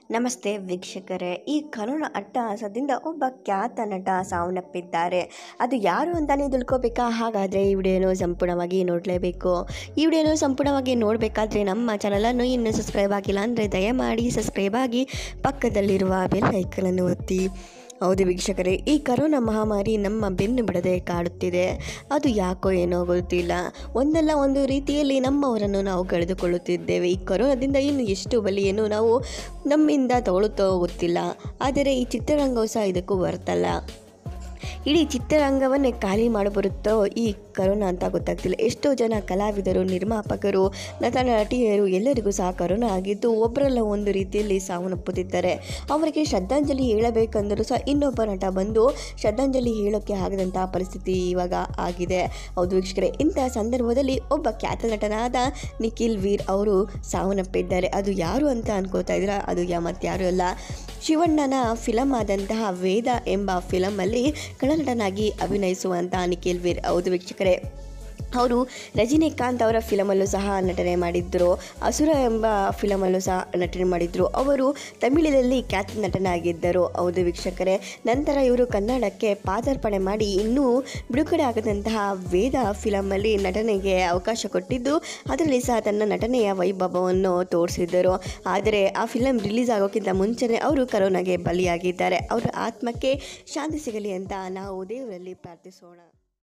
ನಮಸ್ತೆ ವೀಕ್ಷಕರೇ ಈ ಕರೋನಾ ಅಟ್ಟಹಾಸದಿಂದ ಒಬ್ಬ ಖ್ಯಾತ ನಟ ಸಾವನ್ನಪ್ಪಿದ್ದಾರೆ ಅದು ಯಾರು ಅಂತ ನೀವು ತಿಳ್ಕೊಬೇಕಾ ಹಾಗಾದರೆ ಈ ವಿಡಿಯೋನು ಸಂಪೂರ್ಣವಾಗಿ ನೋಡಲೇಬೇಕು ಈ ವಿಡಿಯೋನು ಸಂಪೂರ್ಣವಾಗಿ ನೋಡಬೇಕಾದ್ರೆ ನಮ್ಮ ಚಾನಲನ್ನು ಇನ್ನೂ ಸಬ್ಸ್ಕ್ರೈಬ್ ಆಗಿಲ್ಲ ಅಂದರೆ ದಯಮಾಡಿ ಸಬ್ಸ್ಕ್ರೈಬ್ ಆಗಿ ಪಕ್ಕದಲ್ಲಿರುವ ಬೆಲ್ ಐಕನನ್ನು ಒತ್ತಿ ಹೌದು ವೀಕ್ಷಕರೇ ಈ ಕರೋನಾ ಮಹಾಮಾರಿ ನಮ್ಮ ಬೆನ್ನು ಬಿಡದೆ ಕಾಡುತ್ತಿದೆ ಅದು ಯಾಕೋ ಏನೋ ಗೊತ್ತಿಲ್ಲ ಒಂದಲ್ಲ ಒಂದು ರೀತಿಯಲ್ಲಿ ನಮ್ಮವರನ್ನು ನಾವು ಕಳೆದುಕೊಳ್ಳುತ್ತಿದ್ದೇವೆ ಈ ಕರೋನಾದಿಂದ ಇನ್ನು ಎಷ್ಟು ಬಲಿಯನ್ನು ನಾವು ನಮ್ಮಿಂದ ತಗೊಳ್ಳುತ್ತೋ ಗೊತ್ತಿಲ್ಲ ಆದರೆ ಈ ಚಿತ್ರರಂಗವು ಸಹ ಇದಕ್ಕೂ ಬರ್ತಲ್ಲ ಇಡೀ ಚಿತ್ರರಂಗವನ್ನೇ ಖಾಲಿ ಮಾಡಬರುತ್ತೋ ಈ ಕರೋನಾ ಅಂತ ಗೊತ್ತಾಗ್ತಿಲ್ಲ ಎಷ್ಟೋ ಜನ ಕಲಾವಿದರು ನಿರ್ಮಾಪಕರು ನಟ ನಟಿಯರು ಎಲ್ಲರಿಗೂ ಸಹ ಕರೋನಾ ಆಗಿದ್ದು ಒಬ್ಬರಲ್ಲ ಒಂದು ರೀತಿಯಲ್ಲಿ ಸಾವನ್ನಪ್ಪುತ್ತಿದ್ದಾರೆ ಅವರಿಗೆ ಶ್ರದ್ಧಾಂಜಲಿ ಹೇಳಬೇಕಂದರೂ ಸಹ ಇನ್ನೊಬ್ಬ ನಟ ಬಂದು ಶ್ರದ್ಧಾಂಜಲಿ ಹೇಳೋಕ್ಕೆ ಆಗದಂತಹ ಪರಿಸ್ಥಿತಿ ಇವಾಗ ಆಗಿದೆ ಹೌದು ವೀಕ್ಷಕರೇ ಇಂತಹ ಸಂದರ್ಭದಲ್ಲಿ ಒಬ್ಬ ಖ್ಯಾತ ನಟನಾದ ನಿಖಿಲ್ ವೀರ್ ಅವರು ಸಾವನ್ನಪ್ಪಿದ್ದಾರೆ ಅದು ಯಾರು ಅಂತ ಅನ್ಕೋತಾ ಇದ್ದೀರಾ ಅದು ಯಾ ಮತ್ತಾರು ಅಲ್ಲ ಶಿವಣ್ಣನ ಫಿಲಮ್ ಆದಂತಹ ವೇದ ಎಂಬ ಫಿಲಮಲ್ಲಿ ಕಳನಟನಾಗಿ ಅಭಿನಯಿಸುವಂತಹ ನಿಖಿಲ್ ವೀರ್ ಹೌದು ವೀಕ್ಷಕರೇ ಅವರು ರಜನಿಕಾಂತ್ ಅವರ ಫಿಲಮಲ್ಲೂ ಸಹ ನಟನೆ ಮಾಡಿದ್ದರು ಅಸುರ ಎಂಬ ಫಿಲಮಲ್ಲೂ ಸಹ ನಟನೆ ಮಾಡಿದ್ರು ಅವರು ತಮಿಳಿನಲ್ಲಿ ಖ್ಯಾತ ನಟನಾಗಿದ್ದರು ಹೌದು ವೀಕ್ಷಕರೇ ನಂತರ ಇವರು ಕನ್ನಡಕ್ಕೆ ಪಾದಾರ್ಪಣೆ ಮಾಡಿ ಇನ್ನೂ ಬಿಡುಗಡೆ ಆಗದಂತಹ ವೇದ ಫಿಲಮಲ್ಲಿ ನಟನೆಗೆ ಅವಕಾಶ ಕೊಟ್ಟಿದ್ದು ಅದರಲ್ಲಿ ಸಹ ತನ್ನ ನಟನೆಯ ವೈಭವವನ್ನು ತೋರಿಸಿದ್ದರು ಆದರೆ ಆ ಫಿಲಮ್ ರಿಲೀಸ್ ಆಗೋಕ್ಕಿಂತ ಮುಂಚೆನೇ ಅವರು ಕರೋನಾಗೆ ಬಲಿಯಾಗಿದ್ದಾರೆ ಅವರ ಆತ್ಮಕ್ಕೆ ಶಾಂತಿ ಸಿಗಲಿ ಅಂತ ನಾವು ದೇವರಲ್ಲಿ ಪ್ರಾರ್ಥಿಸೋಣ